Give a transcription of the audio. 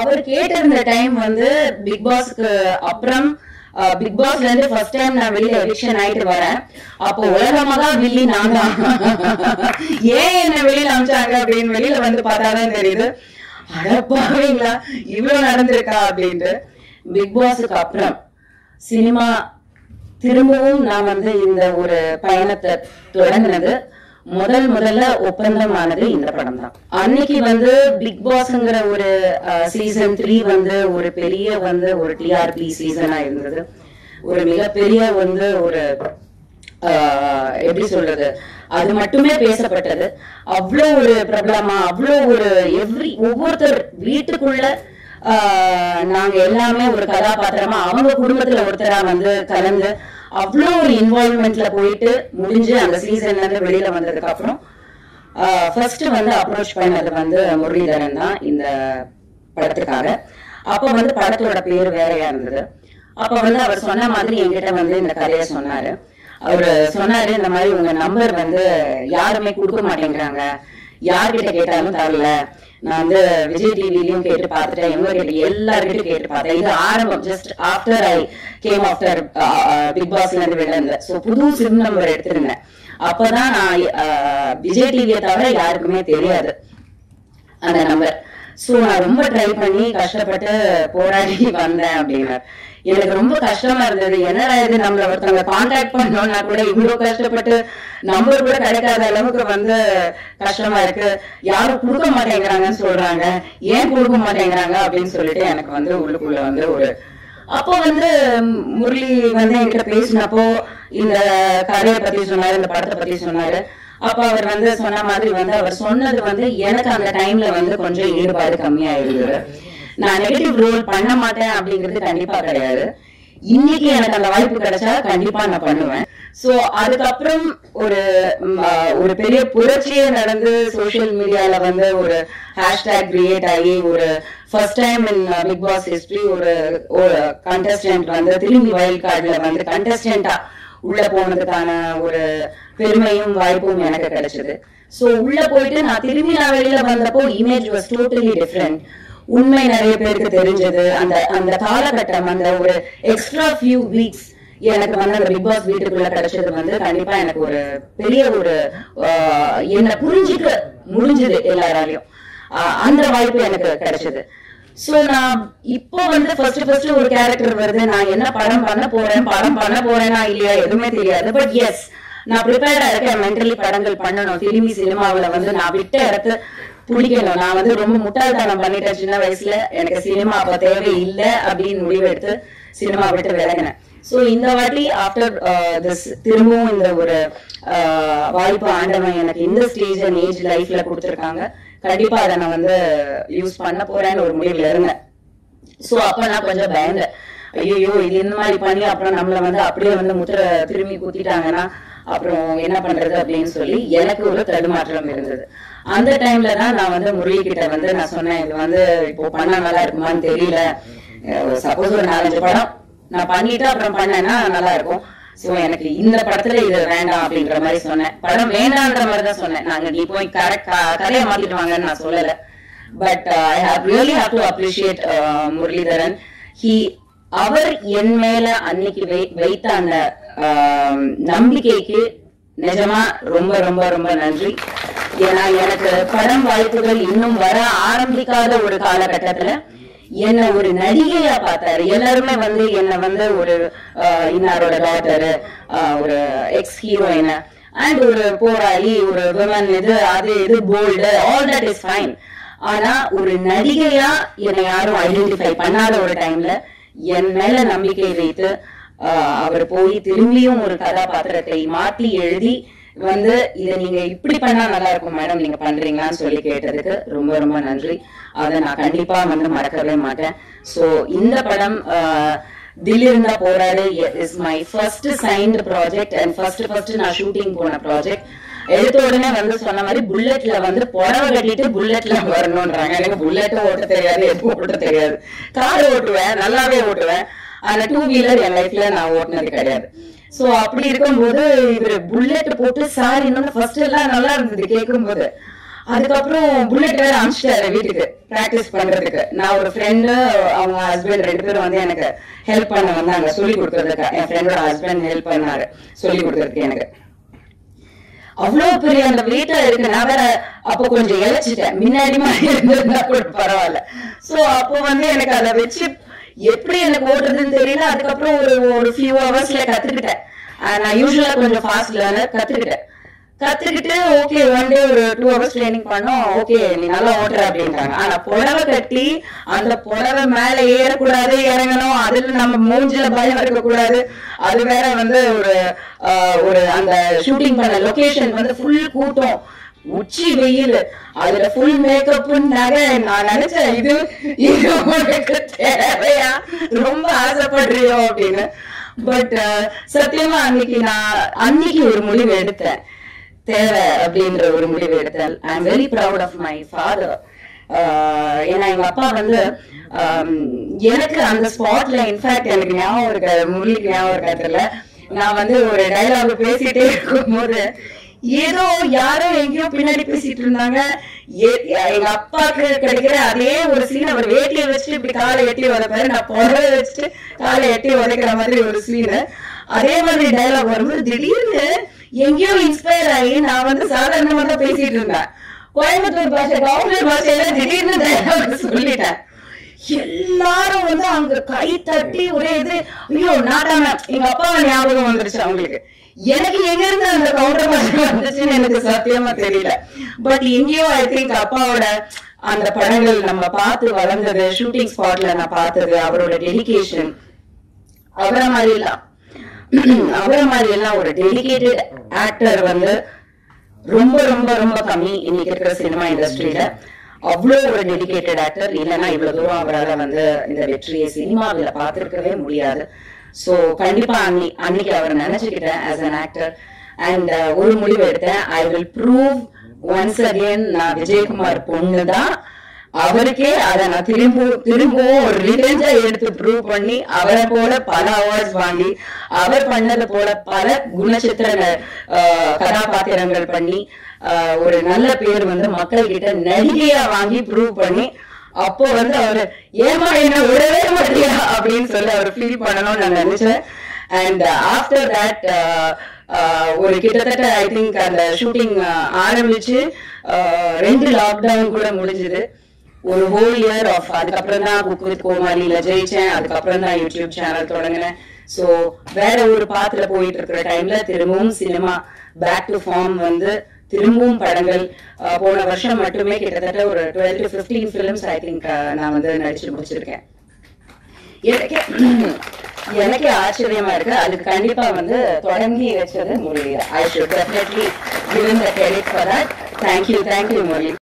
அவர் கேட்டிருந்த டைம் வந்து பிக் பாஸ்க்கு அப்புறம் பிக் பாஸ்ல இருந்து ஃபர்ஸ்ட் டைம் நான் வெளியில எவிக்ஷன் ஆயிட்டு வரேன் அப்போ உலகமாக வில்லி நான் தான் ஏன் என்ன வெளியில அமிச்சாங்க அப்படின்னு வெளியில வந்து பார்த்தாதான் தெரியுது அடப்பாவீங்களா இவ்வளவு நடந்திருக்கா அப்படின்ட்டு பிக் பாஸுக்கு அப்புறம் சினிமா திரும்பவும் நான் வந்து இந்த ஒரு பயணத்தை தொடங்கினது முதல் முதல்ல ஒப்பந்தமானது இந்த படம் தான் அன்னைக்கு வந்து பிக் பாஸ்ங்கிற ஒரு சீசன் த்ரீ வந்து ஒரு பெரிய வந்து ஒரு டிஆர்பி சீசனா இருந்தது ஒரு மிகப்பெரிய வந்து ஒரு ஆஹ், எப்படி சொல்றது அது மட்டுமே பேசப்பட்டது அவ்வளோ ஒரு பிரபலமா அவ்வளோ ஒரு எவ்ரி ஒவ்வொருத்தர் வீட்டுக்குள்ள ஆஹ், நாங்க எல்லாமே ஒரு கதாபாத்திரமா அவங்க குடும்பத்துல ஒருத்தரா வந்து கலந்து அவ்வளோ ஒரு இன்வால்வ்மெண்ட்ல போயிட்டு முடிஞ்சு அந்த சீசன்ல இருந்து வெளியில வந்ததுக்கு அப்புறம் ஃபர்ஸ்ட் வந்து அப்ரோச் பண்ணது வந்து முரளிதரன் தான் இந்த படத்துக்காக அப்ப வந்து படத்தோட பேர் வேறையா இருந்தது அப்ப வந்து அவர் சொன்ன மாதிரி என்கிட்ட வந்து இந்த கதையை சொன்னாரு அவரு சொன்னாரு இந்த மாதிரி உங்க நம்பர் வந்து யாருமே கொடுக்க மாட்டேங்கிறாங்க யார்கிட்ட கேட்டாலும் தரல நான் வந்து விஜய் டிவிலையும் கேட்டு பார்த்துட்டேன் எங்க கிட்ட எல்லார்கிட்டயும் கேட்டு பார்த்தேன் இது ஆரம்பம் just after I came after big பாஸ்ல இருந்து வெளில இருந்தேன் ஸோ புது சிம் நம்பர் எடுத்திருந்தேன் அப்பதான் நான் அஹ், விஜய் டிவியை தவிர யாருக்குமே தெரியாது அந்த நம்பர் சோ நான் ரொம்ப ட்ரை பண்ணி கஷ்டப்பட்டு போராடி வந்தேன் அப்படின்னார் எனக்கு ரொம்ப கஷ்டமா இருந்தது என்னடா இது நம்மள ஒருத்தவங்க கான்டாக்ட் பண்ணோம்னா கூட இவ்வளவு கஷ்டப்பட்டு நம்பர் கூட கிடைக்காத அளவுக்கு வந்து கஷ்டமா இருக்கு யாரும் கொடுக்க மாட்டேங்கிறாங்கன்னு சொல்றாங்க ஏன் கொடுக்க மாட்டேங்கிறாங்க அப்படின்னு சொல்லிட்டு எனக்கு வந்து உள்ளுக்குள்ள வந்து ஒரு அப்போ வந்து ம், முரளி வந்து என்கிட்ட பேசினப்போ இந்த கதையை பத்தி சொன்னாரு இந்த படத்தை பத்தி சொன்னாரு அப்ப அவர் வந்து சொன்ன மாதிரி வந்து அவர் சொன்னது வந்து எனக்கு அந்த டைம்ல வந்து கொஞ்சம் ஈடுபாடு கம்மியா இருந்தது நான் நெகட்டிவ் ரோல் பண்ண மாட்டேன் அப்படிங்கிறது கண்டிப்பா கிடையாது இன்னைக்கு எனக்கு அந்த வாய்ப்பு கிடைச்சா கண்டிப்பா நான் பண்ணுவேன் சோ அதுக்கப்புறம் ஒரு ம், ஆ, ஒரு பெரிய புரட்சியே நடந்து சோஷியல் மீடியால வந்து ஒரு ஹேஷ்டேக் கிரியேட் ஆகி ஒரு first time in big boss history ஒரு ஒரு கண்டஸ்டன்ட் வந்து திரும்பி வயல் கார்டுல வந்து கண்டஸ்டன்டா உள்ள போனதுக்கான ஒரு பெருமையும் வாய்ப்பும் எனக்கு கிடைச்சது சோ உள்ள போயிட்டு நான் திரும்பி நான் வெளியில வந்தப்போ இமேஜ் வாஸ் டோட்டலி டிஃப்ரெண்ட் உண்மை நிறைய பேருக்கு தெரிஞ்சது அந்த அந்த காலகட்டம் அந்த ஒரு எக்ஸ்ட்ரா ஃபியூ வீக்ஸ் எனக்கு வந்து அந்த பிக் பாஸ் வீட்டுக்குள்ள கிடைச்சது வந்து கண்டிப்பா எனக்கு ஒரு பெரிய ஒரு ஆஹ், என்னை புரிஞ்சுக்க முடிஞ்சது எல்லாராலையும் ஆஹ், அந்த வாய்ப்பு எனக்கு கிடைச்சது சோ நான் இப்போ வந்து ஃபர்ஸ்ட் ஃபர்ஸ்ட் ஒரு கேரக்டர் வருது நான் என்ன படம் பண்ண போறேன் படம் பண்ண போறேனா இல்லையா எதுவுமே தெரியாது பட் எஸ் நான் ப்ரிப்பேர்டா இருக்கேன் மென்டலி படங்கள் பண்ணணும் திரும்பி சினிமாவுல வந்து நான் விட்ட இடத்த பிடிக்கணும் நான் வந்து ரொம்ப முட்டாள்தனம் பண்ணிட்டேன் சின்ன வயசுல எனக்கு சினிமா அப்ப தேவை இல்ல அப்படின்னு முடிவெடுத்து சினிமா விட்டு விலகினேன் சோ இந்த வாட்டி ஆஃப்டர் திஸ் திரும்பவும் இந்த ஒரு ஆஹ், வாய்ப்பு ஆண்டவன் எனக்கு இந்த ஸ்டேஜ் அண்ட் ஏஜ் லைஃப்ல கொடுத்துருக்காங்க கண்டிப்பா அதை நான் வந்து யூஸ் பண்ண போறேன்னு ஒரு முடிவுல இருந்தேன் சோ அப்ப நான் கொஞ்சம் பயந்தேன் ஐயோ இது இந்த மாதிரி பண்ணி அப்புறம் நம்மள வந்து அப்படியே வந்து முத்திர திரும்பி குத்திட்டாங்கன்னா அப்புறம் என்ன பண்றது அப்படின்னு சொல்லி எனக்கு ஒரு தடுமாற்றம் இருந்தது அந்த டைம்ல தான் நான் வந்து முரளி கிட்ட வந்து நான் சொன்னேன் இது வந்து இப்போ பண்ணா நல்லா இருக்குமான்னு தெரியல சப்போஸ் ஒரு நாலஞ்சு படம் நான் பண்ணிட்டு அப்புறம் பண்ணேன்னா நல்லா இருக்கும் சோ எனக்கு இந்த படத்துல இது வேண்டாம் அப்படின்ற மாதிரி சொன்னேன் படம் வேண்டான்ற மாதிரி தான் சொன்னேன் நாங்க நீ போய் கரெக்ட் கதையை மாத்திட்டு வாங்கன்னு நான் சொல்லல but I have really have to appreciate Muralitharan he அவர் என் மேல அன்னைக்கு வை- வைத்த அந்த ஆம், நம்பிக்கைக்கு நிஜமா ரொம்ப ரொம்ப ரொம்ப நன்றி ஏன்னா எனக்கு படம் வாய்ப்புகள் இன்னும் வர ஆரம்பிக்காத ஒரு காலகட்டத்துல என்ன ஒரு நடிகையா பார்த்தாரு எல்லாருமே வந்து என்ன வந்து ஒரு ஆஹ், இன்னாரோட டாட்டர் ஒரு எக்ஸ் ஹீரோயின் அண்ட் ஒரு போராளி ஒரு விமன் இது அது இது bold all that is fine ஆனா ஒரு நடிகையா என்னை யாரும் ஐடென்டிஃபை பண்ணாத ஒரு டைம்ல என் மேல நம்பிக்கை வைத்து ஆஹ், அவர் போய் திரும்பியும் ஒரு கதாபாத்திரத்தை மாற்றி எழுதி வந்து இதை நீங்க இப்படி பண்ணா நல்லா இருக்கும் மேடம் நீங்க பண்றீங்களான்னு சொல்லி கேட்டதுக்கு ரொம்ப ரொம்ப நன்றி அதை நான் கண்டிப்பா வந்து மறக்கவே மாட்டேன் சோ இந்த படம் ஆஹ், தில் இருந்தா போராடு is my first signed project and first first நான் ஷூட்டிங் போன ப்ராஜெக்ட் எடுத்த உடனே வந்து சொன்ன மாதிரி புல்லட்ல வந்து புடவை கட்டிட்டு புல்லட்ல வரணும்ன்றாங்க எனக்கு புல்லட்டும் ஓட்ட தெரியாது எதுவும் ஓட்ட தெரியாது கார் ஓட்டுவேன் நல்லாவே ஓட்டுவேன் ஆனா டூ வீலர் என் லைஃப்ல நான் ஓட்டுனது கிடையாது சோ அப்படி இருக்கும்போது இவரு புல்லட் போட்டு சார் இன்னொன்னு ஃபர்ஸ்ட் எல்லாம் நல்லா இருந்தது கேட்கும்போது அதுக்கப்புறம் புல்லட் வேற அனுப்பிச்சிட்டாரு வீட்டுக்கு பிராக்டிஸ் பண்றதுக்கு நான் ஒரு ஃப்ரெண்டு அவங்க ஹஸ்பண்ட் ரெண்டு பேரும் வந்து எனக்கு ஹெல்ப் பண்ண வந்தாங்க சொல்லி கொடுக்கறதுக்கு என் ஃப்ரெண்டோட ஹஸ்பண்ட் ஹெல்ப் பண்ணாரு சொல்லி கொடுக்கறதுக்கு எனக்கு அவ்வளவு பெரிய அந்த வெயிட்டா இருக்கு நான் வேற அப்ப கொஞ்சம் இழைச்சிட்டேன் முன்னாடி மாதிரி இருந்திருந்தா கூட பரவாயில்ல சோ அப்போ வந்து எனக்கு அதை வச்சு எப்படி எனக்கு ஓட்டுறதுன்னு தெரியல அதுக்கப்புறம் ஒரு ஒரு ஃபியூ ஹவர்ஸ்ல கத்துக்கிட்டேன் அஹ் நான் யூஸ்வலா கொஞ்சம் ஃபாஸ்ட் லேர்னர் கத்துக்கிட்டேன் கத்துக்கிட்டு ஓகே ஒன் டே ஒரு டூ ஹவர்ஸ் ட்ரைனிங் பண்ணோம் ஓகே நீ நல்லா ஓட்டுற அப்படின்ட்டாங்க ஆனா புடவை கட்டி அந்த புடவை மேல ஏறக்கூடாது இறங்கணும் அதுல நம்ம மூஞ்சில பயம் இருக்கக்கூடாது அது வேற வந்து ஒரு ஆஹ், ஒரு அந்த ஷூட்டிங் பண்ண லொகேஷன் வந்து ஃபுல் கூட்டம் உச்சி வெயில் அதுல ஃபுல் மேக்கப் நகை நான் நினைச்சேன் இது இது உனக்கு தேவையா ரொம்ப ஆசைப்படுறியோ அப்படின்னு பட் சத்தியமா அன்னைக்கு நான் அன்னைக்கு ஒரு முடிவு எடுத்தேன் தேவை அப்படின்ற ஒரு முடிவு எடுத்தேன் I am very proud of my father ஏன்னா எங்க அப்பா வந்து ஆம், எனக்கு அந்த ஸ்பாட்ல இன்ஃபேக்ட் எனக்கு ஞாபகம் இருக்க முரளிக்கு ஞாபகம் இருக்கா தெரியல நான் வந்து ஒரு டைலாக் பேசிட்டே இருக்கும்போது ஏதோ யாரோ எங்கேயோ பின்னாடி பேசிட்டு இருந்தாங்க ஏ- எங்க அப்பாக்கு கிடைக்கிற அதே ஒரு சீன் அவர் வேட்டியை வச்சுட்டு இப்படி காலை எட்டி உதைப்பாரு நான் புடவை வச்சுட்டு காலை எட்டி உதைக்கிற மாதிரி ஒரு சீனு அதே மாதிரி டைலாக் வரும்போது திடீர்னு எங்கேயோ இன்ஸ்பயர் ஆகி நான் வந்து சாதாரணமா தான் பேசிட்டு இருந்தேன் கோயம்புத்தூர் பாஷை கவுண்டர் பாஷையில திடீர்னு டைலாக் சொல்லிட்டேன் எல்லாரும் வந்து அங்க கை தட்டி ஒரே இது ஐயோ நாட்டாம எங்க அப்பா ஞாபகம் வந்துருச்சு அவங்களுக்கு எனக்கு எங்க இருந்து அந்த கவுண்டர் பாஷை வந்துச்சுன்னு எனக்கு சத்தியமா தெரியல பட் எங்கேயோ ஐ திங்க் அப்பாவோட அந்த படங்கள் நம்ம பார்த்து வளர்ந்தது ஷூட்டிங் ஸ்பாட்ல நான் பார்த்தது அவரோட டெடிகேஷன் அவரை மாதிரி எல்லாம் அவரை மாதிரி எல்லாம் ஒரு டெடிகேட்டட் ஆக்டர் வந்து ரொம்ப ரொம்ப ரொம்ப கம்மி இன்னைக்கு இருக்கிற சினிமா இண்டஸ்ட்ரியில அவ்வளோ ஒரு டெடிகேட்டட் ஆக்டர் இல்லைன்னா இவ்வளவு தூரம் அவரால் வந்து இந்த வெற்றியை சினிமாவில் பார்த்திருக்கவே முடியாது சோ கண்டிப்பா அன்னி அன்னைக்கு அவர் நினைச்சுக்கிட்டேன் ஆஸ் an ஆக்டர் அண்ட் ஒரு முடிவு எடுத்தேன் I will prove once again நான் விஜயகுமார் பொண்ணு தான் அவருக்கே அதை நான் திரும்ப திரும்பவும் ஒரு ரிவெஞ்சா எடுத்து ப்ரூவ் பண்ணி அவரை போல பல அவார்ட்ஸ் வாங்கி அவர் பண்ணது போல பல குணச்சித்திர ஆஹ், கதாபாத்திரங்கள் பண்ணி ஆஹ், ஒரு நல்ல பேர் வந்து மக்கள் கிட்ட நடிகையா வாங்கி ப்ரூவ் பண்ணி அப்போ வந்து அவரு ஏமா என்ன விடவே மாட்டியா அப்படின்னு சொல்லி அவர் ஃபீல் பண்ணணும்னு நான் நினைச்சேன் அண்ட் ஆஃப்டர் தட் ஒரு கிட்டத்தட்ட ஐ திங்க் அந்த ஷூட்டிங் ஆரம்பிச்சு ஆஹ், ரெண்டு லாக்டவுன் கூட முடிஞ்சது ஒரு ஹோல் இயர் ஆஃப் அதுக்கப்புறம் தான் குக் வித் கோமாளியில ஜெயிச்சேன் அதுக்கப்புறம் தான் யூடியூப் சேனல் தொடங்கினேன் சோ வேற ஒரு பாத்துல போயிட்டு இருக்கிற டைம்ல திரும்பவும் சினிமா பேக் டு ஃபார்ம் வந்து திரும்பவும் படங்கள் அஹ், போன வருஷம் மட்டுமே கிட்டத்தட்ட ஒரு twelve to fifteen films I think நான் வந்து நடிச்சு முடிச்சிருக்கேன் எனக்கே எனக்கே ஆச்சரியமா இருக்கு அதுக்கு கண்டிப்பா வந்து தொடங்கி வச்சது Murali I should definitely given the credit for that thank you thank you Murali